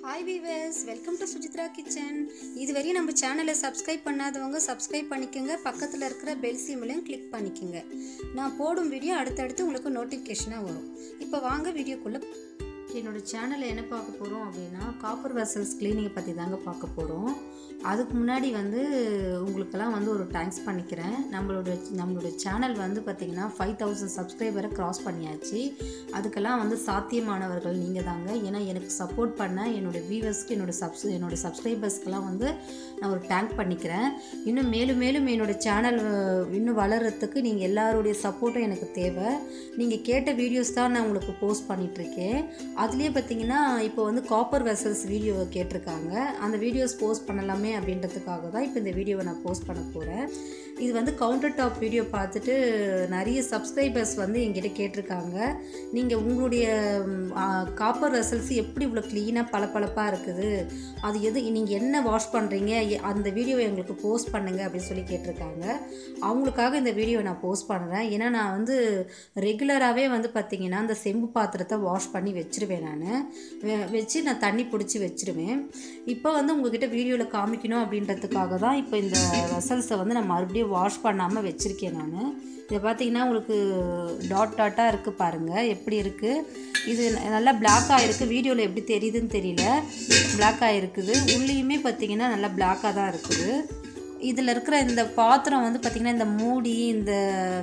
hi viewers welcome to Sujithra kitchen இதுவரையும் நம்ம சேனலை சப்ஸ்கிரைப் பண்ணாதவங்க சப்ஸ்கிரைப் பண்ணிக்கோங்க பக்கத்தில் இருக்கிற பெல் சிம்லையும் கிளிக் பண்ணிக்கோங்க நான் போடும் வீடியோ அடுத்தடுத்து உங்களுக்கு நோட்டிஃபிகேஷனாக வரும் இப்போ வாங்க வீடியோக்குள்ளே என்னோட சேனலில் என்ன பார்க்க போகிறோம் அப்படின்னா காப்பர் வெசல்ஸ் கிளீனிங்கை பற்றி தாங்க பார்க்க போகிறோம் அதுக்கு முன்னாடி வந்து உங்களுக்கெல்லாம் வந்து ஒரு தேங்க்ஸ் பண்ணிக்கிறேன் நம்மளோட நம்மளோட சேனல் வந்து பார்த்திங்கன்னா ஃபைவ் தௌசண்ட் சப்ஸ்கிரைபரை க்ராஸ் பண்ணியாச்சு அதுக்கெல்லாம் வந்து சாத்தியமானவர்கள் நீங்கள் தாங்க ஏன்னா எனக்கு சப்போர்ட் பண்ண என்னோடய வியூவர்ஸ்க்கு என்னோட சப்ஸ் என்னோட சப்ஸ்கிரைபர்ஸ்க்கெல்லாம் வந்து நான் ஒரு தேங்க் பண்ணிக்கிறேன் இன்னும் மேலும் மேலும் என்னோட சேனல் இன்னும் வளர்கிறதுக்கு நீங்கள் எல்லாருடைய சப்போர்ட்டும் எனக்கு தேவை நீங்கள் கேட்ட வீடியோஸ் தான் நான் உங்களுக்கு போஸ்ட் பண்ணிகிட்ருக்கேன் அதுலேயே பார்த்தீங்கன்னா இப்போ வந்து காப்பர் வெசல்ஸ் வீடியோ கேட்டிருக்காங்க அந்த வீடியோஸ் போஸ்ட் பண்ணலாமே அப்படின்றதுக்காக தான் இப்போ இந்த வீடியோவை நான் போஸ்ட் பண்ண போகிறேன் இது வந்து கவுண்டர் டாப் வீடியோ பார்த்துட்டு நிறைய சப்ஸ்கிரைபர்ஸ் வந்து எங்கிட்ட கேட்டிருக்காங்க நீங்கள் உங்களுடைய காப்பர் வெசல்ஸ் எப்படி இவ்வளோ க்ளீனாக பளபளப்பாக இருக்குது அது எது நீங்கள் என்ன வாஷ் பண்ணுறீங்க அந்த வீடியோவை எங்களுக்கு போஸ்ட் பண்ணுங்கள் அப்படின்னு சொல்லி கேட்டிருக்காங்க அவங்களுக்காக இந்த வீடியோவை நான் போஸ்ட் பண்ணுறேன் ஏன்னா நான் வந்து ரெகுலராகவே வந்து பார்த்திங்கன்னா அந்த செம்பு பாத்திரத்தை வாஷ் பண்ணி வச்சுருவேன் நான் வச்சு நான் தண்ணி பிடிச்சி வச்சுருவேன் இப்போ வந்து உங்ககிட்ட வீடியோவில் காமிக்கணும் அப்படின்றதுக்காக தான் இப்போ இந்த வெசல்ஸை வந்து நான் மறுபடியும் வாஷ் பண்ணாமல் வச்சுருக்கேன் நான் இதை பார்த்தீங்கன்னா உங்களுக்கு டாட் டாட்டாக இருக்குது பாருங்கள் எப்படி இருக்குது இது நல்லா பிளாக்காக இருக்குது வீடியோவில் எப்படி தெரியுதுன்னு தெரியல பிளாக்காக இருக்குது உள்ளேயுமே பார்த்தீங்கன்னா நல்லா பிளாக்காக தான் இருக்குது இதில் இருக்கிற இந்த பாத்திரம் வந்து பார்த்திங்கன்னா இந்த மூடி இந்த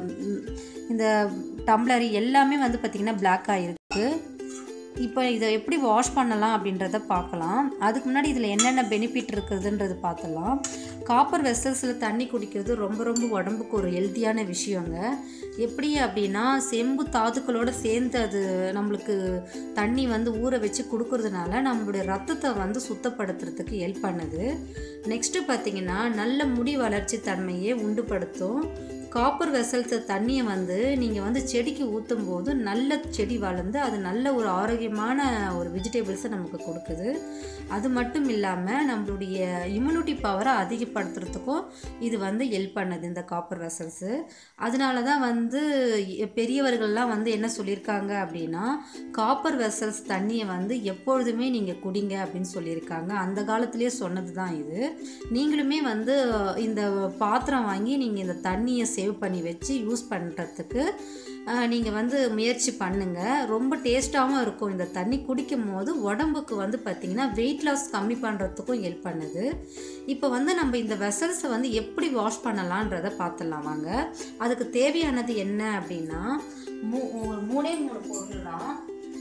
இந்த டம்ளர் எல்லாமே வந்து பார்த்திங்கன்னா பிளாக்காக இருக்குது இப்போ இதை எப்படி வாஷ் பண்ணலாம் அப்படின்றத பார்க்கலாம் அதுக்கு முன்னாடி இதில் என்னென்ன பெனிஃபிட் இருக்குதுன்றது பார்த்துலாம் காப்பர் வெசல்ஸில் தண்ணி குடிக்கிறது ரொம்ப ரொம்ப உடம்புக்கு ஒரு ஹெல்த்தியான விஷயங்க எப்படி அப்படின்னா செம்பு தாதுக்களோடு சேர்ந்து அது நம்மளுக்கு தண்ணி வந்து ஊற வச்சு கொடுக்கறதுனால நம்மளுடைய ரத்தத்தை வந்து சுத்தப்படுத்துறதுக்கு ஹெல்ப் பண்ணுது நெக்ஸ்ட்டு பார்த்திங்கன்னா நல்ல முடி வளர்ச்சி தன்மையை உண்டுபடுத்தும் காப்பர் வெசல்ஸ் தண்ணியை வந்து நீங்கள் வந்து செடிக்கு ஊற்றும் போது நல்ல செடி வளர்ந்து அது நல்ல ஒரு ஆரோக்கியமான ஒரு வெஜிடபிள்ஸை நமக்கு கொடுக்குது அது மட்டும் இல்லாமல் நம்மளுடைய இம்யூனிட்டி பவரை அதிகப்படுத்துறதுக்கும் இது வந்து ஹெல்ப் பண்ணுது இந்த காப்பர் வெசல்ஸு அதனால தான் வந்து பெரியவர்கள்லாம் வந்து என்ன சொல்லியிருக்காங்க அப்படின்னா காப்பர் வெசல்ஸ் தண்ணியை வந்து எப்பொழுதுமே நீங்கள் குடிங்க அப்படின்னு சொல்லியிருக்காங்க அந்த காலத்திலே சொன்னது தான் இது நீங்களுமே வந்து இந்த பாத்திரம் வாங்கி நீங்கள் இந்த தண்ணியை சேவ் பண்ணி வச்சு யூஸ் பண்ணுறதுக்கு நீங்கள் வந்து முயற்சி பண்ணுங்கள் ரொம்ப டேஸ்ட்டாகவும் இருக்கும் இந்த தண்ணி குடிக்கும் போது உடம்புக்கு வந்து பார்த்திங்கன்னா வெயிட் லாஸ் கம்மி பண்ணுறதுக்கும் ஹெல்ப் பண்ணுது இப்போ வந்து நம்ம இந்த வெசல்ஸை வந்து எப்படி வாஷ் பண்ணலான்றதை பார்த்துடலாம் வாங்க அதுக்கு தேவையானது என்ன அப்படின்னா மூ மூணே மூணு பொருள் தான்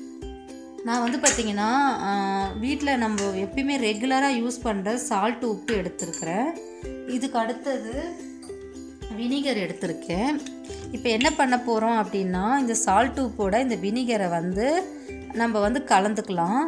நான் வந்து பார்த்திங்கன்னா வீட்டில் நம்ம எப்பயுமே ரெகுலராக யூஸ் பண்ணுற சால்ட் உப்பு எடுத்துருக்கிறேன் இதுக்கு அடுத்தது வினிகர் எடுத்திருக்கேன் இப்போ என்ன பண்ண போகிறோம் அப்படின்னா இந்த சால்ட் உப்போட இந்த வினிகரை வந்து நம்ம வந்து கலந்துக்கலாம்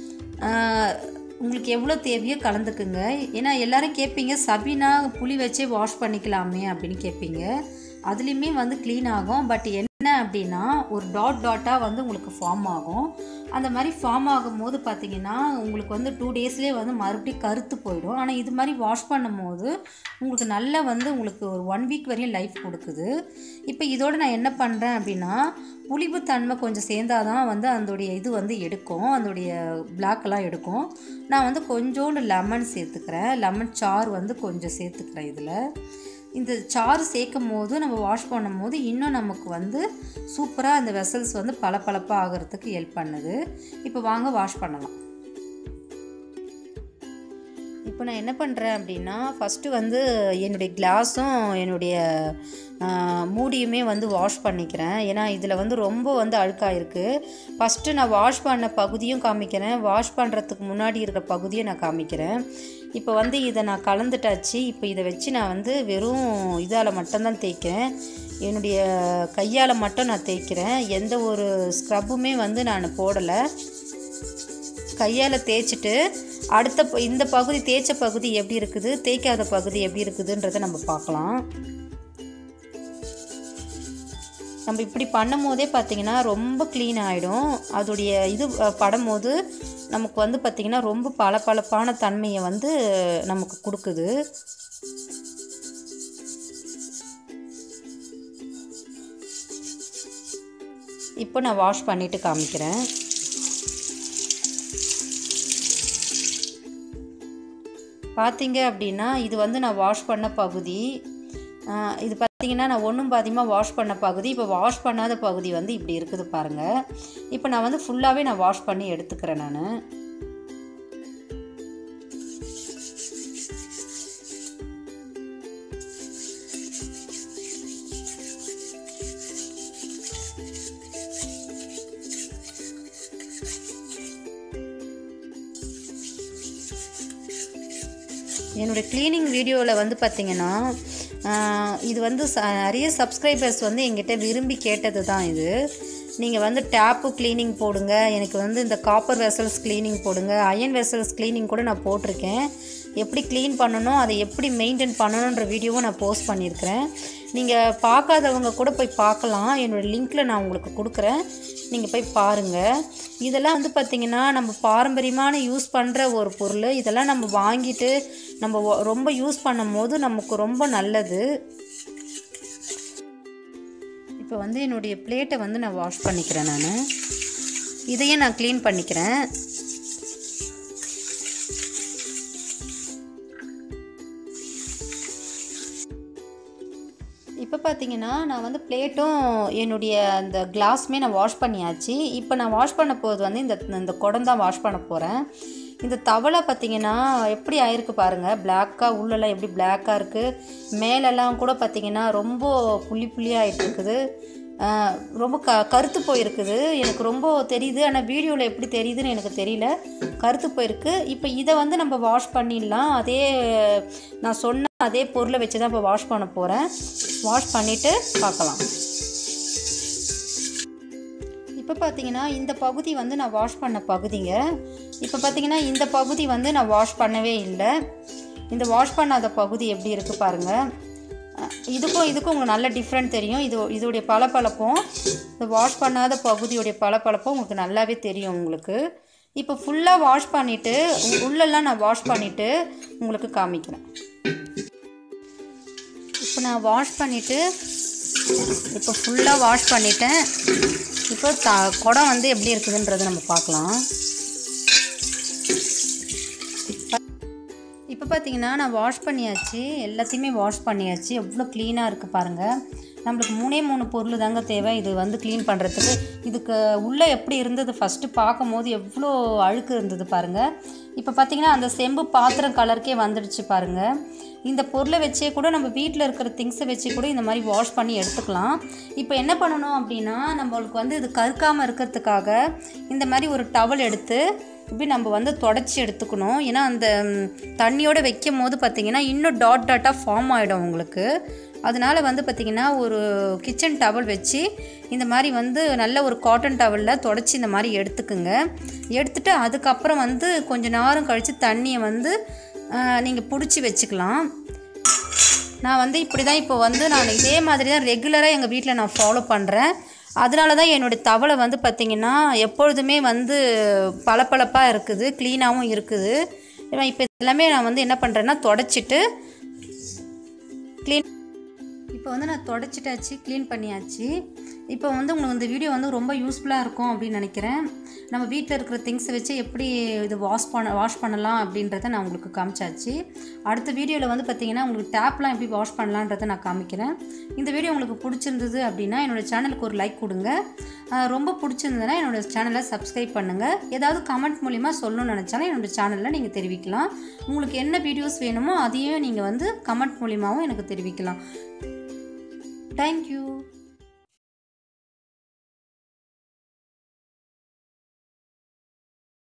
உங்களுக்கு எவ்வளோ தேவையோ கலந்துக்குங்க ஏன்னா எல்லோரும் கேட்பீங்க சபினா புளி வச்சே வாஷ் பண்ணிக்கலாமே அப்படின்னு கேட்பீங்க அதுலேயுமே வந்து க்ளீன் ஆகும் பட் என்ன அப்படின்னா ஒரு டாட் டாட்டாக வந்து உங்களுக்கு ஃபார்ம் ஆகும் அந்த மாதிரி ஃபார்ம் ஆகும்போது பார்த்தீங்கன்னா உங்களுக்கு வந்து டூ டேஸ்லேயே வந்து மறுபடியும் கருத்து போயிடும் ஆனால் இது மாதிரி வாஷ் பண்ணும் போது உங்களுக்கு நல்லா வந்து உங்களுக்கு ஒரு ஒன் வீக் வரையும் லைஃப் கொடுக்குது இப்போ இதோடு நான் என்ன பண்ணுறேன் அப்படின்னா புளிப்பு தன்மை கொஞ்சம் சேர்ந்தால் தான் வந்து அதோடைய இது வந்து எடுக்கும் அதோடைய பிளாக்கெல்லாம் எடுக்கும் நான் வந்து கொஞ்சோண்டு லெமன் சேர்த்துக்கிறேன் லெமன் சாறு வந்து கொஞ்சம் சேர்த்துக்கிறேன் இதில் இந்த சாறு சேர்க்கும் போது நம்ம வாஷ் பண்ணும் போது இன்னும் நமக்கு வந்து சூப்பராக அந்த வெசல்ஸ் வந்து பளபளப்பாக ஆகிறதுக்கு ஹெல்ப் பண்ணுது இப்போ வாங்க வாஷ் பண்ணலாம் இப்போ நான் என்ன பண்ணுறேன் அப்படின்னா ஃபஸ்ட்டு வந்து என்னுடைய கிளாஸும் என்னுடைய மூடியுமே வந்து வாஷ் பண்ணிக்கிறேன் ஏன்னா இதில் வந்து ரொம்ப வந்து அழுக்காக இருக்குது ஃபஸ்ட்டு நான் வாஷ் பண்ண பகுதியும் காமிக்கிறேன் வாஷ் பண்ணுறதுக்கு முன்னாடி இருக்கிற பகுதியும் நான் காமிக்கிறேன் இப்போ வந்து இதை நான் கலந்துட்டாச்சு இப்போ இதை வச்சு நான் வந்து வெறும் இதால் மட்டும்தான் தேய்க்கிறேன் என்னுடைய கையால் மட்டும் நான் தேய்க்கிறேன் எந்த ஒரு ஸ்க்ரப்புமே வந்து நான் போடலை கையால் தேய்ச்சிட்டு அடுத்த இந்த பகுதி தேய்ச்ச பகுதி எப்படி இருக்குது தேய்க்காத பகுதி எப்படி இருக்குதுன்றதை நம்ம பார்க்கலாம் நம்ம இப்படி பண்ணும் போதே பார்த்திங்கன்னா ரொம்ப க்ளீன் ஆகிடும் அதோடைய இது படும்போது நமக்கு வந்து பார்த்திங்கன்னா ரொம்ப பளபளப்பான தன்மையை வந்து நமக்கு கொடுக்குது இப்போ நான் வாஷ் பண்ணிவிட்டு காமிக்கிறேன் பார்த்தீங்க அப்படின்னா இது வந்து நான் வாஷ் பண்ண பகுதி ஆஹ் இது பார்த்தீங்கன்னா நான் ஒன்றும் பாதியமாக வாஷ் பண்ண பகுதி இப்போ வாஷ் பண்ணாத பகுதி வந்து இப்படி இருக்குது பாருங்கள் இப்போ நான் வந்து ஃபுல்லாகவே நான் வாஷ் பண்ணி எடுத்துக்கிறேன் நான் என்னுடைய க்ளீனிங் வீடியோவில் வந்து பார்த்தீங்கன்னா ஆஹ், இது வந்து ச- நிறைய சப்ஸ்கிரைபர்ஸ் வந்து எங்கிட்ட விரும்பி கேட்டது தான் இது நீங்கள் வந்து டேப்பு க்ளீனிங் போடுங்க எனக்கு வந்து இந்த காப்பர் வெசல்ஸ் க்ளீனிங் போடுங்க அயன் வெசல்ஸ் க்ளீனிங் கூட நான் போட்டிருக்கேன் எப்படி க்ளீன் பண்ணணும் அதை எப்படி மெயின்டைன் பண்ணணுன்ற வீடியோவும் நான் போஸ்ட் பண்ணியிருக்கிறேன் நீங்கள் பார்க்காதவங்க கூட போய் பார்க்கலாம் என்னோடய லிங்க்கில் நான் உங்களுக்கு கொடுக்குறேன் நீங்கள் போய் பாருங்கள் இதெல்லாம் வந்து பார்த்திங்கன்னா நம்ம பாரம்பரியமான யூஸ் பண்ணுற ஒரு பொருள் இதெல்லாம் நம்ம வாங்கிட்டு நம்ம ஒ- ரொம்ப யூஸ் பண்ணும் போது நமக்கு ரொம்ப நல்லது இப்போ வந்து என்னுடைய பிளேட்டை வந்து நான் வாஷ் பண்ணிக்கிறேன் நான் இதையும் நான் க்ளீன் பண்ணிக்கிறேன் இப்போ பார்த்தீங்கன்னா நான் வந்து பிளேட்டும் என்னுடைய அந்த கிளாஸுமே நான் வாஷ் பண்ணியாச்சு இப்போ நான் வாஷ் பண்ண போகிறது வந்து இந்த இந்த குடம் தான் வாஷ் பண்ண போகிறேன் இந்த தவளை பார்த்தீங்கன்னா எப்படி ஆயிருக்கு பாருங்கள் பிளாக்காக உள்ளெல்லாம் எப்படி பிளாக்காக இருக்குது மேலெல்லாம் கூட பார்த்தீங்கன்னா ரொம்ப புள்ளி புள்ளியாக ஆயிட்டு இருக்குது ஆஹ் ரொம்ப க கருத்து போயிருக்குது எனக்கு ரொம்ப தெரியுது ஆனால் வீடியோவில் எப்படி தெரியுதுன்னு எனக்கு தெரியல கருத்து போயிருக்கு இப்போ இதை வந்து நம்ம வாஷ் பண்ணிடலாம் அதே நான் சொன்ன அதே பொருளை வச்சு தான் இப்போ வாஷ் பண்ண போகிறேன் வாஷ் பண்ணிவிட்டு பார்க்கலாம் இப்போ பார்த்தீங்கன்னா இந்த பகுதி வந்து நான் வாஷ் பண்ண பகுதிங்க இப்போ பார்த்தீங்கன்னா இந்த பகுதி வந்து நான் வாஷ் பண்ணவே இல்லை இந்த வாஷ் பண்ணாத பகுதி எப்படி இருக்குது பாருங்கள் அஹ் இதுக்கும் இதுக்கும் உங்களுக்கு நல்ல டிஃப்ரெண்ட் தெரியும் இது இதோடைய பளபளப்பும் இந்த வாஷ் பண்ணாத பகுதியுடைய பளபளப்பும் உங்களுக்கு நல்லாவே தெரியும் உங்களுக்கு இப்போ ஃபுல்லாக வாஷ் பண்ணிவிட்டு உள்ளெல்லாம் நான் வாஷ் பண்ணிவிட்டு உங்களுக்கு காமிக்கிறேன் இப்போ நான் வாஷ் பண்ணிவிட்டு இப்போ ஃபுல்லாக வாஷ் பண்ணிட்டேன் இப்போ த குடம் வந்து எப்படி இருக்குதுன்றதை நம்ம பார்க்கலாம் இப்போ பார்த்தீங்கன்னா நான் வாஷ் பண்ணியாச்சு எல்லாத்தையுமே வாஷ் பண்ணியாச்சு எவ்வளோ க்ளீனாக இருக்குது பாருங்கள் நம்மளுக்கு மூணே மூணு பொருள் தாங்க தேவை இது வந்து க்ளீன் பண்ணுறதுக்கு இதுக்கு உள்ளே எப்படி இருந்தது ஃபஸ்ட்டு பார்க்கும்போது எவ்வளோ அழுக்கு இருந்தது பாருங்கள் இப்போ பார்த்தீங்கன்னா அந்த செம்பு பாத்திரம் கலருக்கே வந்துடுச்சு பாருங்கள் இந்த பொருளை வச்சே கூட நம்ம வீட்டில் இருக்கிற திங்ஸை வச்சு கூட இந்த மாதிரி வாஷ் பண்ணி எடுத்துக்கலாம் இப்போ என்ன பண்ணணும் அப்படின்னா நம்மளுக்கு வந்து இது கருக்காமல் இருக்கிறதுக்காக இந்த மாதிரி ஒரு டவல் எடுத்து இப்படி நம்ம வந்து தொடச்சி எடுத்துக்கணும் ஏன்னா அந்த ம், தண்ணியோட வைக்கும் போது பார்த்திங்கன்னா இன்னும் டாட் டாட்டாக ஃபார்ம் ஆகிடும் உங்களுக்கு அதனால வந்து பார்த்திங்கன்னா ஒரு கிச்சன் டவல் வச்சு இந்த மாதிரி வந்து நல்ல ஒரு காட்டன் டவலில் தொடச்சி இந்த மாதிரி எடுத்துக்குங்க எடுத்துட்டு அதுக்கப்புறம் வந்து கொஞ்ச நேரம் கழித்து தண்ணியை வந்து நீங்கள் பிடிச்சி வச்சுக்கலாம் நான் வந்து இப்படி தான் இப்போ வந்து நான் இதே மாதிரி தான் ரெகுலராக எங்கள் வீட்டில் நான் ஃபாலோ பண்ணுறேன் அதனால தான் என்னுடைய தவளை வந்து பார்த்திங்கன்னா எப்பொழுதுமே வந்து பளபளப்பாக இருக்குது க்ளீனாகவும் இருக்குது இப்போ எல்லாமே நான் வந்து என்ன பண்ணுறேன்னா தொடச்சிட்டு க்ளீன் இப்போ வந்து நான் தொடச்சிட்டாச்சு க்ளீன் பண்ணியாச்சு இப்போ வந்து உங்களுக்கு இந்த வீடியோ வந்து ரொம்ப யூஸ்ஃபுல்லாக இருக்கும் அப்படின்னு நினைக்கிறேன் நம்ம வீட்டில் இருக்கிற திங்ஸை வச்சு எப்படி இது வாஷ் பண்ண வாஷ் பண்ணலாம் அப்படின்றத நான் உங்களுக்கு காமிச்சாச்சு அடுத்த வீடியோவில் வந்து பார்த்தீங்கன்னா உங்களுக்கு டேப்லாம் எப்படி வாஷ் பண்ணலான்றதை நான் காமிக்கிறேன் இந்த வீடியோ உங்களுக்கு பிடிச்சிருந்தது அப்படின்னா என்னோட சேனலுக்கு ஒரு லைக் கொடுங்க ஆஹ் ரொம்ப பிடிச்சிருந்ததுன்னா என்னோட சேனலை சப்ஸ்கிரைப் பண்ணுங்கள் ஏதாவது கமெண்ட் மூலிமா சொல்லணும்னு நினச்சாலும் என்னோட சேனலில் நீங்கள் தெரிவிக்கலாம் உங்களுக்கு என்ன வீடியோஸ் வேணுமோ அதையும் நீங்கள் வந்து கமெண்ட் மூலிமாவும் எனக்கு தெரிவிக்கலாம் தேங்க்யூ